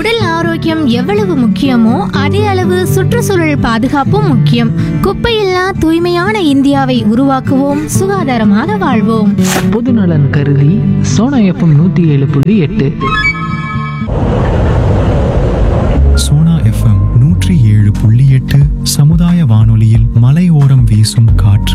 உடல் ஆரோக்கியம் எவ்வளவு முக்கியமோ அதே அளவு சுற்றுச்சூழல் பாதுகாப்பும் முக்கியம் குப்பையில்லா தூய்மையான இந்தியாவை உருவாக்குவோம் சுகாதாரமாக வாழ்வோம் பொதுநலன் கருதி சோனா எஃப்எம் நூற்றி ஏழு புள்ளி எட்டு சோனா எஃப்எம் நூற்றி ஏழு புள்ளி எட்டு சமுதாய வானொலியில் மலையோரம் வீசும் காற்று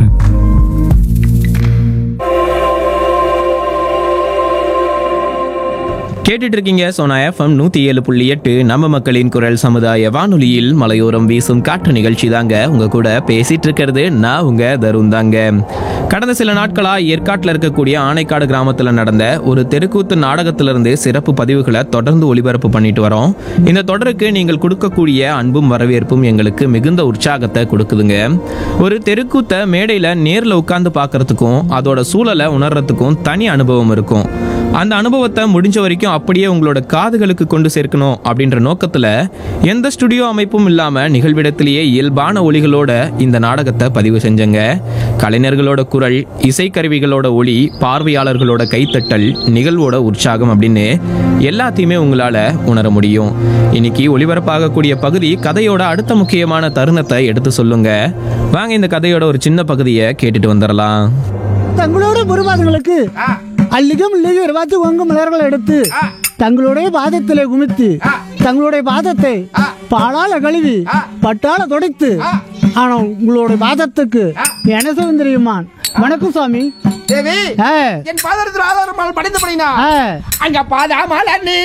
கேட்டுட்டு இருக்கீங்க சோனா எஃப்எம் நூத்தி ஏழு புள்ளி எட்டு நம்ம மக்களின் குரல் சமுதாய வானொலியில் மலையோரம் வீசும் காற்று நிகழ்ச்சி தாங்க உங்க கூட பேசிட்டு இருக்கிறது நான் உங்க தருண் தாங்க கடந்த சில நாட்களா ஏற்காட்டில் இருக்கக்கூடிய ஆனைக்காடு கிராமத்துல நடந்த ஒரு தெருக்கூத்து நாடகத்திலிருந்து சிறப்பு பதிவுகளை தொடர்ந்து ஒளிபரப்பு பண்ணிட்டு வரோம் இந்த தொடருக்கு நீங்கள் கொடுக்கக்கூடிய அன்பும் வரவேற்பும் எங்களுக்கு மிகுந்த உற்சாகத்தை கொடுக்குதுங்க ஒரு தெருக்கூத்தை மேடையில நேர்ல உட்கார்ந்து பார்க்கறதுக்கும் அதோட சூழலை உணர்றதுக்கும் தனி அனுபவம் இருக்கும் அந்த அனுபவத்தை முடிஞ்ச வரைக்கும் அப்படியே உங்களோட காதுகளுக்கு கொண்டு சேர்க்கணும் அப்படின்ற நோக்கத்துல எந்த ஸ்டுடியோ அமைப்பும் இல்லாம நிகழ்விடத்திலேயே இயல்பான ஒளிகளோட இந்த நாடகத்தை பதிவு செஞ்சங்க கலைஞர்களோட குரல் இசைக்கருவிகளோட ஒளி பார்வையாளர்களோட கைத்தட்டல் நிகழ்வோட உற்சாகம் அப்படின்னு எல்லாத்தையுமே உங்களால உணர முடியும் இன்னைக்கு ஒளிபரப்பாகக்கூடிய பகுதி கதையோட அடுத்த முக்கியமான தருணத்தை எடுத்து சொல்லுங்க வாங்க இந்த கதையோட ஒரு சின்ன பகுதியை கேட்டுட்டு வந்துடலாம் தங்களோட முருபாதங்களுக்கு அல்லிகம் இல்லையும் இருபத்தி ஒங்கு மலர்கள் எடுத்து தங்களுடைய பாதத்திலே குமித்து தங்களுடைய பாதத்தை பாலால கழுவி பட்டால துடைத்து ஆனா உங்களுடைய பாதத்துக்கு என்ன சொல்லும் தெரியுமான் வணக்கம் சுவாமி தேவி ஆ, என் பாதத்தில் ஆதாரம் படைத்தபடினா ஆ, அங்க பாதாமல் அண்ணி